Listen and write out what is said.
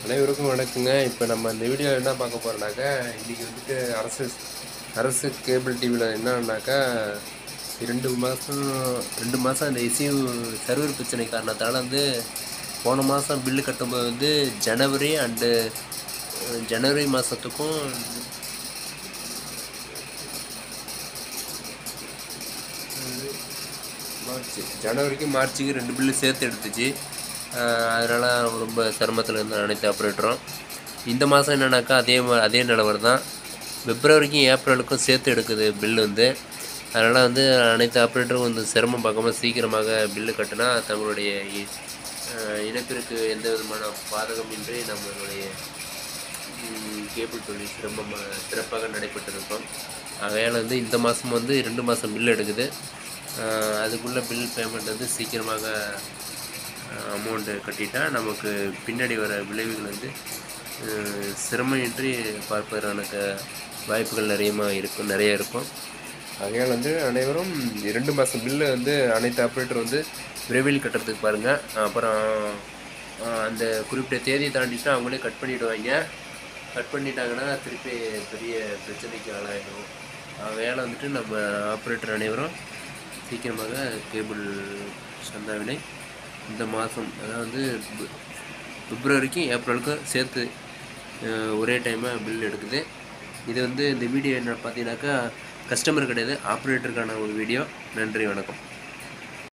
அனைவருக்கும் வணக்கங்க இப்போ நம்ம இந்த வீடியோவில் என்ன பார்க்க போகிறோம்னாக்கா இன்றைக்கி வந்துட்டு அரசு அரசு கேபிள் டிவியில் என்னன்னாக்கா ரெண்டு மாதம் ரெண்டு மாதம் அந்த இசியூ சர்வர் பிரச்சனை காரணத்தால் வந்து போன மாதம் பில்லு கட்டும்போது வந்து ஜனவரி அண்டு ஜனவரி மாதத்துக்கும் மார்ச் ஜனவரிக்கு மார்ச்சுக்கு ரெண்டு பில்லு சேர்த்து எடுத்துச்சு அதனால் ரொம்ப சிரமத்தில் இருந்த அனைத்து ஆப்ரேட்டரும் இந்த மாதம் என்னன்னாக்கா அதே மா அதே நிலவரம் தான் பிப்ரவரிக்கும் ஏப்ரலுக்கும் சேர்த்து எடுக்குது பில் வந்து அதனால் வந்து அனைத்து ஆப்ரேட்டரும் வந்து சிரமம் பார்க்காம சீக்கிரமாக பில்லு கட்டினா தங்களுடைய இ- அஹ் இனத்திற்கு எந்த விதமான பாதகமின்றி நம்மளுடைய ம், கேபிள் தொழில் சிரமமாக சிறப்பாக நடைபெற்றிருக்கும் ஆகையால் வந்து இந்த மாதம் வந்து ரெண்டு மாதம் பில் எடுக்குது அஹ் அதுக்குள்ளே பில் பேமெண்ட் வந்து சீக்கிரமாக அமௌண்ட்டு கட்டிட்டா நமக்கு பின்னாடி வர விளைவுகள் வந்து அஹ் சிரமமின்றி பார்ப்பதற்கான க- வாய்ப்புகள் நிறையமா இருக்கும் நிறைய இருக்கும் ஆகையால் வந்து அனைவரும் இரண்டு மாதம் பில்லு வந்து அனைத்து ஆப்ரேட்டர் வந்து விரைவில் கட்டுறதுக்கு பாருங்கள் அப்புறம் அஹ் அந்த குறிப்பிட்ட தேதியை தாண்டிச்சுன்னா அவங்களே கட் பண்ணிவிடுவாங்க கட் பண்ணிட்டாங்கன்னா திருப்பி பெரிய பிரச்சனைக்கு ஆளாயிடும் ஆகையால் வந்துட்டு நம்ம ஆப்ரேட்டர் அனைவரும் சீக்கிரமாக கேபிள் சந்தாவினை இந்த மாதம் அதாவது பி- பிப்ரவரிக்கும் ஏப்ரலுக்கும் சேர்த்து அஹ், ஒரே டைமாக பில் எடுக்குது இது வந்து இந்த வீடியோ என்ன பார்த்தீங்கன்னாக்கா கஸ்டமர் கிடையாது ஆப்ரேட்டருக்கான ஒரு வீடியோ நன்றி வணக்கம்